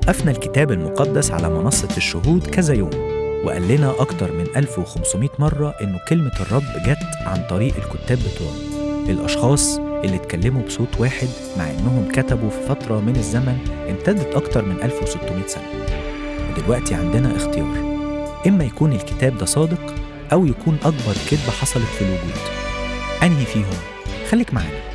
وقفنا الكتاب المقدس على منصة الشهود كذا يوم وقال لنا أكتر من 1500 مرة إنه كلمة الرب جت عن طريق الكتاب بتوعه الأشخاص اللي اتكلموا بصوت واحد مع إنهم كتبوا في فترة من الزمن امتدت أكتر من 1600 سنة ودلوقتي عندنا اختيار إما يكون الكتاب ده صادق أو يكون أكبر كذبة حصلت في الوجود أنهي فيهم؟ خليك معانا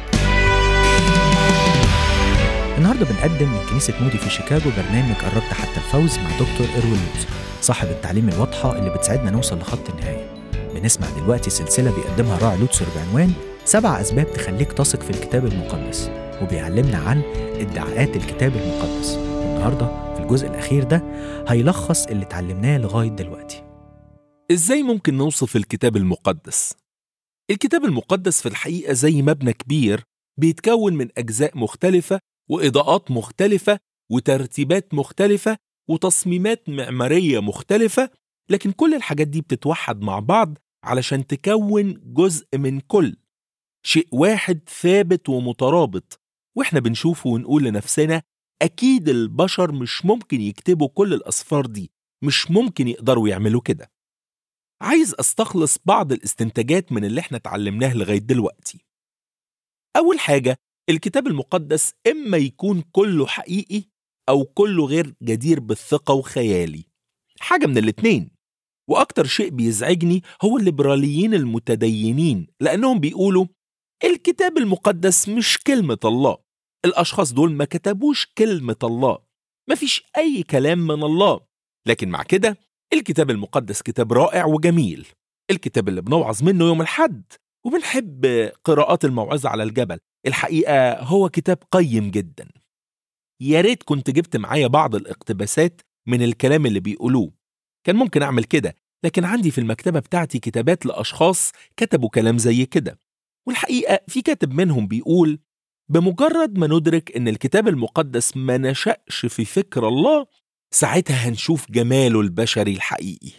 النهارده بنقدم من كنيسة مودي في شيكاغو برنامج قربت حتى الفوز مع دكتور إروين لوز صاحب التعليم الواضحة اللي بتساعدنا نوصل لخط النهاية بنسمع دلوقتي سلسلة بيقدمها راعي لوتسر بعنوان سبع أسباب تخليك تثق في الكتاب المقدس وبيعلمنا عن ادعاءات الكتاب المقدس والنهارده في الجزء الأخير ده هيلخص اللي اتعلمناه لغاية دلوقتي إزاي ممكن نوصف الكتاب المقدس؟ الكتاب المقدس في الحقيقة زي مبنى كبير بيتكون من أجزاء مختلفة وإضاءات مختلفة وترتيبات مختلفة وتصميمات معمارية مختلفة لكن كل الحاجات دي بتتوحد مع بعض علشان تكون جزء من كل شيء واحد ثابت ومترابط واحنا بنشوفه ونقول لنفسنا أكيد البشر مش ممكن يكتبوا كل الأسفار دي مش ممكن يقدروا يعملوا كده عايز أستخلص بعض الاستنتاجات من اللي احنا اتعلمناه لغاية دلوقتي أول حاجة الكتاب المقدس إما يكون كله حقيقي أو كله غير جدير بالثقة وخيالي حاجة من الاتنين وأكتر شيء بيزعجني هو الليبراليين المتدينين لأنهم بيقولوا الكتاب المقدس مش كلمة الله الأشخاص دول ما كتبوش كلمة الله مفيش أي كلام من الله لكن مع كده الكتاب المقدس كتاب رائع وجميل الكتاب اللي بنوعظ منه يوم الحد وبنحب قراءات الموعظة على الجبل الحقيقة هو كتاب قيم جدا يا ريت كنت جبت معايا بعض الاقتباسات من الكلام اللي بيقولوه كان ممكن أعمل كده لكن عندي في المكتبة بتاعتي كتابات لأشخاص كتبوا كلام زي كده والحقيقة في كاتب منهم بيقول بمجرد ما ندرك إن الكتاب المقدس ما نشأش في فكر الله ساعتها هنشوف جماله البشري الحقيقي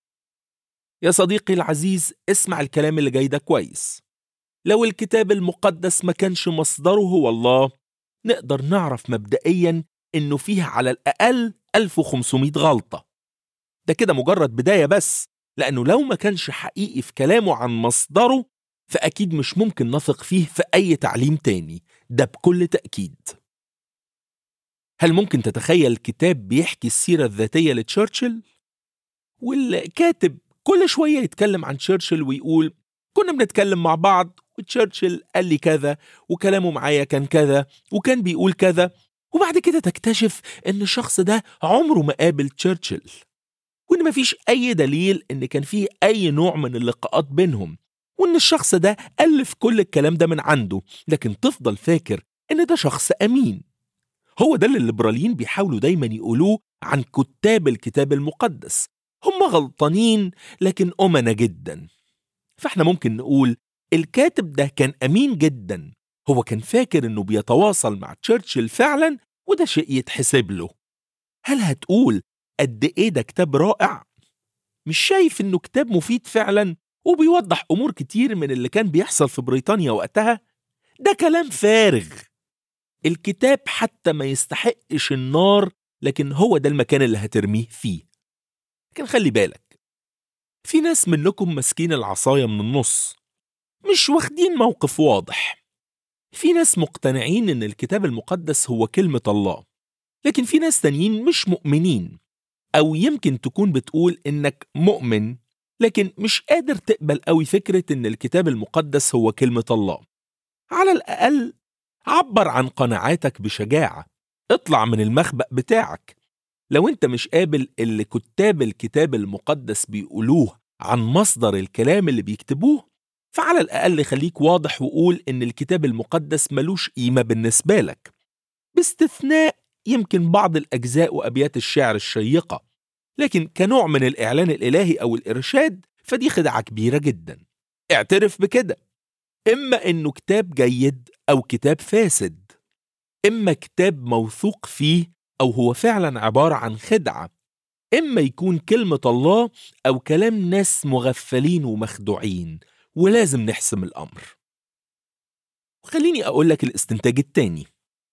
يا صديقي العزيز اسمع الكلام اللي جاي ده كويس لو الكتاب المقدس ما كانش مصدره هو الله نقدر نعرف مبدئيا انه فيه على الاقل 1500 غلطة ده كده مجرد بداية بس لانه لو ما كانش حقيقي في كلامه عن مصدره فاكيد مش ممكن نثق فيه في اي تعليم تاني ده بكل تأكيد هل ممكن تتخيل كتاب بيحكي السيرة الذاتية لتشرشل؟ والكاتب كل شوية يتكلم عن تشرشل ويقول كنا بنتكلم مع بعض وتشرشل قال لي كذا وكلامه معايا كان كذا وكان بيقول كذا وبعد كده تكتشف ان الشخص ده عمره ما قابل تشرشل وان مفيش اي دليل ان كان فيه اي نوع من اللقاءات بينهم وان الشخص ده الف كل الكلام ده من عنده لكن تفضل فاكر ان ده شخص امين هو ده اللي الليبراليين بيحاولوا دايما يقولوه عن كتاب الكتاب المقدس هم غلطانين لكن أمنة جدا فاحنا ممكن نقول الكاتب ده كان أمين جدا هو كان فاكر إنه بيتواصل مع تشرشل فعلا وده شيء يتحسب له هل هتقول قد إيه ده كتاب رائع؟ مش شايف إنه كتاب مفيد فعلا وبيوضح أمور كتير من اللي كان بيحصل في بريطانيا وقتها؟ ده كلام فارغ الكتاب حتى ما يستحقش النار لكن هو ده المكان اللي هترميه فيه لكن خلي بالك في ناس منكم ماسكين العصاية من النص مش واخدين موقف واضح في ناس مقتنعين ان الكتاب المقدس هو كلمة الله لكن في ناس تانيين مش مؤمنين او يمكن تكون بتقول انك مؤمن لكن مش قادر تقبل قوي فكرة ان الكتاب المقدس هو كلمة الله على الاقل عبر عن قناعاتك بشجاعة اطلع من المخبأ بتاعك لو انت مش قابل اللي كتاب الكتاب المقدس بيقولوه عن مصدر الكلام اللي بيكتبوه فعلى الأقل خليك واضح وقول إن الكتاب المقدس ملوش قيمة بالنسبة لك باستثناء يمكن بعض الأجزاء وأبيات الشعر الشيقة لكن كنوع من الإعلان الإلهي أو الإرشاد فدي خدعة كبيرة جدا اعترف بكده إما إنه كتاب جيد أو كتاب فاسد إما كتاب موثوق فيه أو هو فعلا عبارة عن خدعة إما يكون كلمة الله أو كلام ناس مغفلين ومخدوعين ولازم نحسم الأمر خليني أقول لك الاستنتاج التاني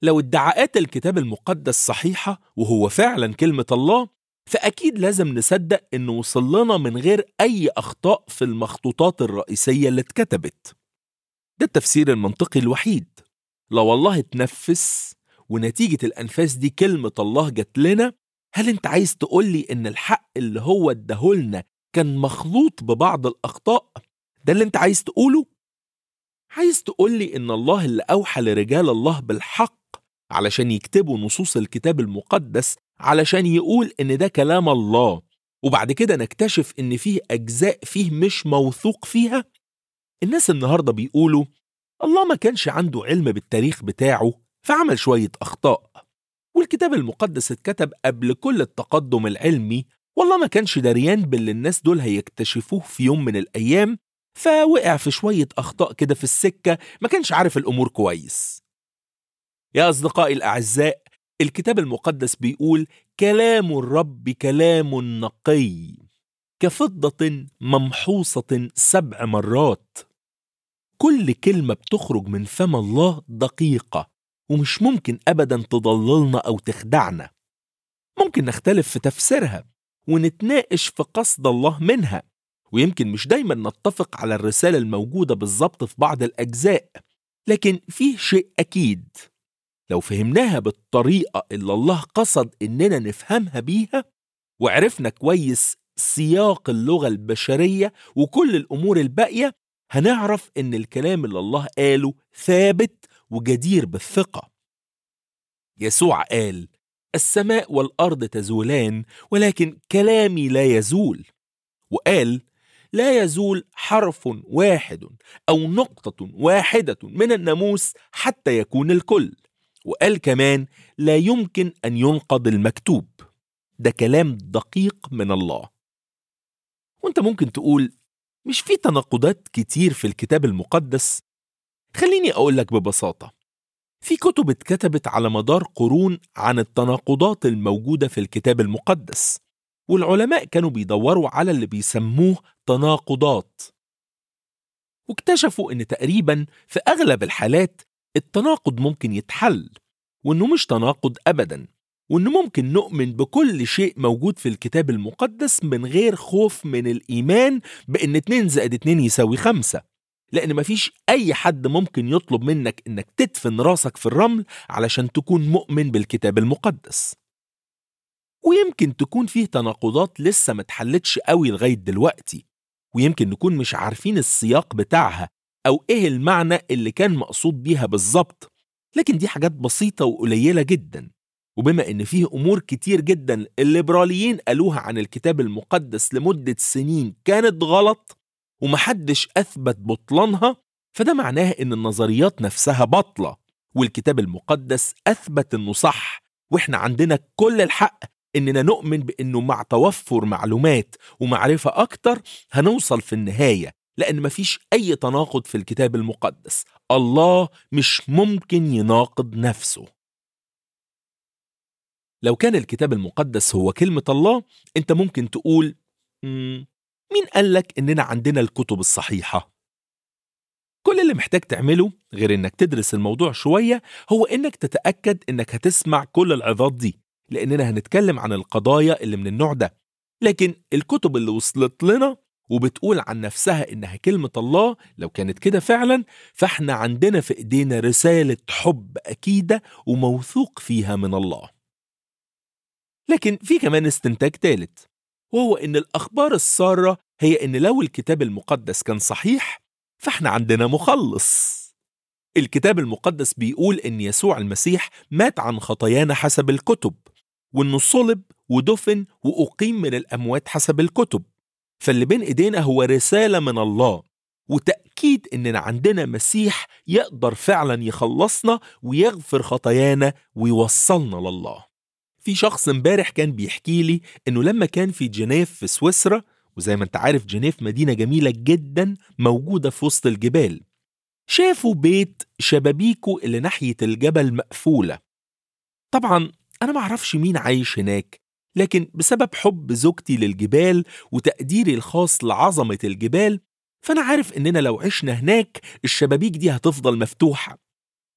لو ادعاءات الكتاب المقدس صحيحة وهو فعلا كلمة الله فأكيد لازم نصدق إنه وصل لنا من غير أي أخطاء في المخطوطات الرئيسية اللي اتكتبت ده التفسير المنطقي الوحيد لو الله اتنفس ونتيجة الأنفاس دي كلمة الله جت لنا هل أنت عايز تقول لي إن الحق اللي هو اداهولنا كان مخلوط ببعض الأخطاء؟ ده اللي أنت عايز تقوله؟ عايز تقول لي إن الله اللي أوحى لرجال الله بالحق علشان يكتبوا نصوص الكتاب المقدس علشان يقول إن ده كلام الله وبعد كده نكتشف إن فيه أجزاء فيه مش موثوق فيها؟ الناس النهاردة بيقولوا الله ما كانش عنده علم بالتاريخ بتاعه فعمل شوية أخطاء والكتاب المقدس اتكتب قبل كل التقدم العلمي والله ما كانش دريان باللي الناس دول هيكتشفوه في يوم من الأيام فوقع في شوية أخطاء كده في السكة ما كانش عارف الأمور كويس يا أصدقائي الأعزاء الكتاب المقدس بيقول كلام الرب كلام نقي كفضة ممحوصة سبع مرات كل كلمة بتخرج من فم الله دقيقة ومش ممكن أبدا تضللنا أو تخدعنا ممكن نختلف في تفسيرها ونتناقش في قصد الله منها ويمكن مش دايما نتفق على الرسالة الموجودة بالظبط في بعض الأجزاء لكن فيه شيء أكيد لو فهمناها بالطريقة اللي الله قصد إننا نفهمها بيها وعرفنا كويس سياق اللغة البشرية وكل الأمور الباقية هنعرف إن الكلام اللي الله قاله ثابت وجدير بالثقة يسوع قال السماء والأرض تزولان ولكن كلامي لا يزول وقال لا يزول حرف واحد أو نقطة واحدة من الناموس حتى يكون الكل وقال كمان لا يمكن أن ينقض المكتوب ده كلام دقيق من الله وانت ممكن تقول مش في تناقضات كتير في الكتاب المقدس خليني أقول لك ببساطة في كتب اتكتبت على مدار قرون عن التناقضات الموجودة في الكتاب المقدس والعلماء كانوا بيدوروا على اللي بيسموه تناقضات واكتشفوا ان تقريبا في اغلب الحالات التناقض ممكن يتحل وانه مش تناقض ابدا وانه ممكن نؤمن بكل شيء موجود في الكتاب المقدس من غير خوف من الايمان بان 2 زائد 2 يساوي 5 لان مفيش اي حد ممكن يطلب منك انك تدفن راسك في الرمل علشان تكون مؤمن بالكتاب المقدس ويمكن تكون فيه تناقضات لسه ما اتحلتش قوي لغايه دلوقتي ويمكن نكون مش عارفين السياق بتاعها او ايه المعنى اللي كان مقصود بيها بالظبط لكن دي حاجات بسيطه وقليله جدا وبما ان فيه امور كتير جدا الليبراليين قالوها عن الكتاب المقدس لمده سنين كانت غلط ومحدش اثبت بطلانها فده معناه ان النظريات نفسها باطله والكتاب المقدس اثبت انه صح واحنا عندنا كل الحق اننا نؤمن بانه مع توفر معلومات ومعرفه اكتر هنوصل في النهايه لان مفيش اي تناقض في الكتاب المقدس الله مش ممكن يناقض نفسه لو كان الكتاب المقدس هو كلمه الله انت ممكن تقول مم مين قالك اننا عندنا الكتب الصحيحه كل اللي محتاج تعمله غير انك تدرس الموضوع شويه هو انك تتاكد انك هتسمع كل العظات دي لاننا هنتكلم عن القضايا اللي من النوع ده لكن الكتب اللي وصلت لنا وبتقول عن نفسها انها كلمه الله لو كانت كده فعلا فاحنا عندنا في ايدينا رساله حب اكيده وموثوق فيها من الله لكن في كمان استنتاج ثالث وهو ان الاخبار الساره هي ان لو الكتاب المقدس كان صحيح فاحنا عندنا مخلص الكتاب المقدس بيقول ان يسوع المسيح مات عن خطايانا حسب الكتب وانه صلب ودفن واقيم من الاموات حسب الكتب فاللي بين ايدينا هو رساله من الله وتاكيد اننا عندنا مسيح يقدر فعلا يخلصنا ويغفر خطايانا ويوصلنا لله في شخص امبارح كان بيحكي لي انه لما كان في جنيف في سويسرا وزي ما انت عارف جنيف مدينه جميله جدا موجوده في وسط الجبال شافوا بيت شبابيكه اللي ناحيه الجبل مقفوله طبعا انا معرفش مين عايش هناك لكن بسبب حب زوجتي للجبال وتقديري الخاص لعظمه الجبال فانا عارف اننا لو عشنا هناك الشبابيك دي هتفضل مفتوحه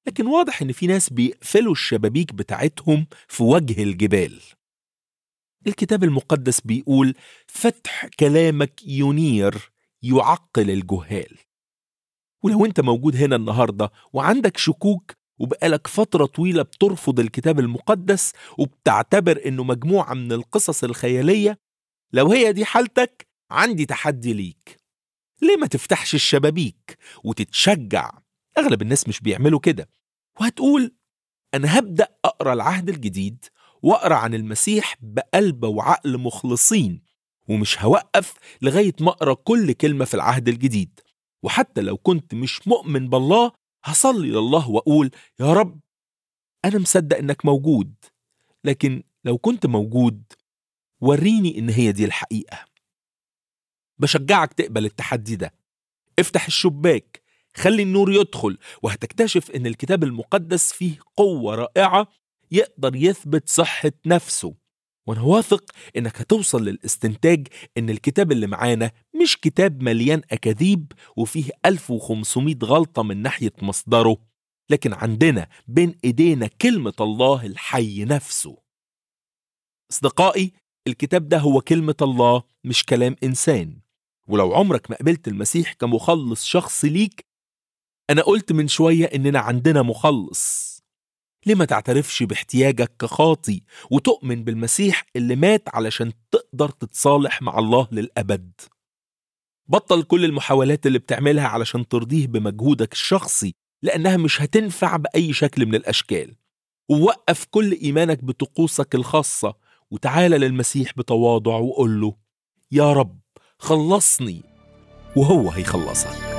لكن واضح إن في ناس بيقفلوا الشبابيك بتاعتهم في وجه الجبال الكتاب المقدس بيقول فتح كلامك ينير يعقل الجهال ولو انت موجود هنا النهارده وعندك شكوك وبقالك فترة طويلة بترفض الكتاب المقدس وبتعتبر انه مجموعة من القصص الخيالية لو هي دي حالتك عندي تحدي ليك ليه ما تفتحش الشبابيك وتتشجع اغلب الناس مش بيعملوا كده وهتقول انا هبدأ اقرا العهد الجديد واقرا عن المسيح بقلب وعقل مخلصين ومش هوقف لغاية ما اقرا كل كلمة في العهد الجديد وحتى لو كنت مش مؤمن بالله هصلي لله واقول يا رب انا مصدق انك موجود لكن لو كنت موجود وريني ان هي دي الحقيقه بشجعك تقبل التحدي ده افتح الشباك خلي النور يدخل وهتكتشف ان الكتاب المقدس فيه قوه رائعه يقدر يثبت صحه نفسه وانا واثق انك هتوصل للاستنتاج ان الكتاب اللي معانا مش كتاب مليان اكاذيب وفيه 1500 غلطه من ناحيه مصدره لكن عندنا بين ايدينا كلمه الله الحي نفسه اصدقائي الكتاب ده هو كلمه الله مش كلام انسان ولو عمرك ما قبلت المسيح كمخلص شخص ليك انا قلت من شويه اننا عندنا مخلص ليه ما تعترفش باحتياجك كخاطي وتؤمن بالمسيح اللي مات علشان تقدر تتصالح مع الله للأبد بطل كل المحاولات اللي بتعملها علشان ترضيه بمجهودك الشخصي لأنها مش هتنفع بأي شكل من الأشكال ووقف كل إيمانك بطقوسك الخاصة وتعالى للمسيح بتواضع وقول له يا رب خلصني وهو هيخلصك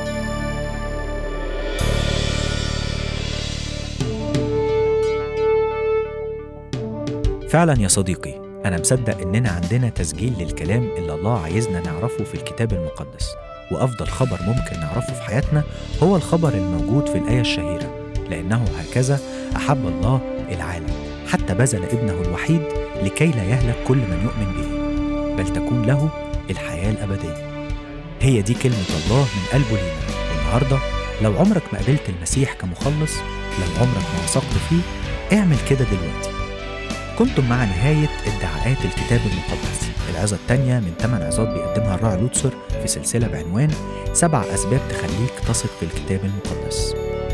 فعلا يا صديقي أنا مصدق إننا عندنا تسجيل للكلام اللي الله عايزنا نعرفه في الكتاب المقدس وأفضل خبر ممكن نعرفه في حياتنا هو الخبر الموجود في الآية الشهيرة لأنه هكذا أحب الله العالم حتى بذل ابنه الوحيد لكي لا يهلك كل من يؤمن به بل تكون له الحياة الأبدية هي دي كلمة الله من قلبه لينا والنهاردة لو عمرك ما قبلت المسيح كمخلص لو عمرك ما وثقت فيه اعمل كده دلوقتي كنتم مع نهاية ادعاءات الكتاب المقدس العظة الثانية من ثمان عظات بيقدمها الراعي لوتسر في سلسلة بعنوان سبع أسباب تخليك تثق في الكتاب المقدس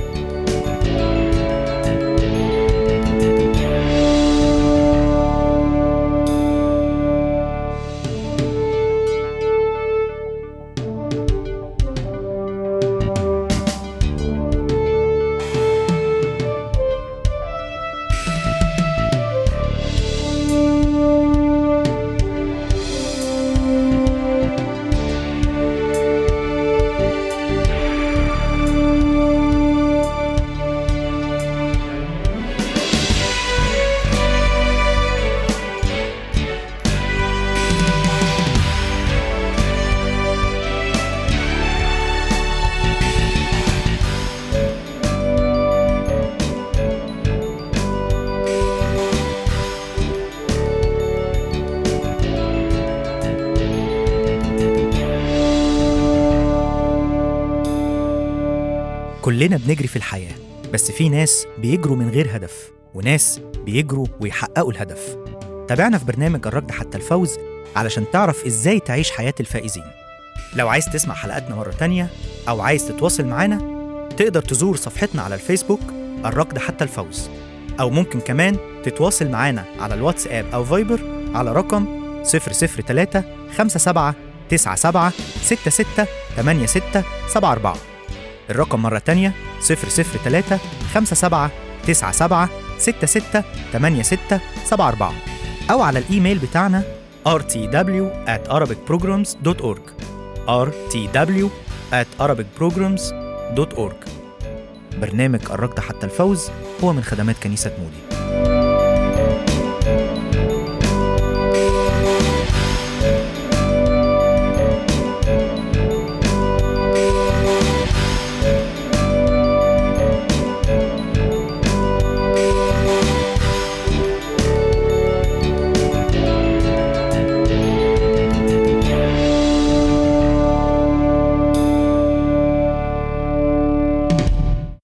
كلنا بنجري في الحياة بس في ناس بيجروا من غير هدف وناس بيجروا ويحققوا الهدف تابعنا في برنامج الركض حتى الفوز علشان تعرف ازاي تعيش حياة الفائزين لو عايز تسمع حلقاتنا مرة تانية أو عايز تتواصل معانا تقدر تزور صفحتنا على الفيسبوك الركض حتى الفوز أو ممكن كمان تتواصل معانا على الواتساب أو فايبر على رقم 003 57 97 66 86 74 الرقم مرة تانية 003 57 97 66 86 74 أو على الإيميل بتاعنا rtw at arabicprograms.org rtw at arabicprograms.org برنامج الركض حتى الفوز هو من خدمات كنيسة مودي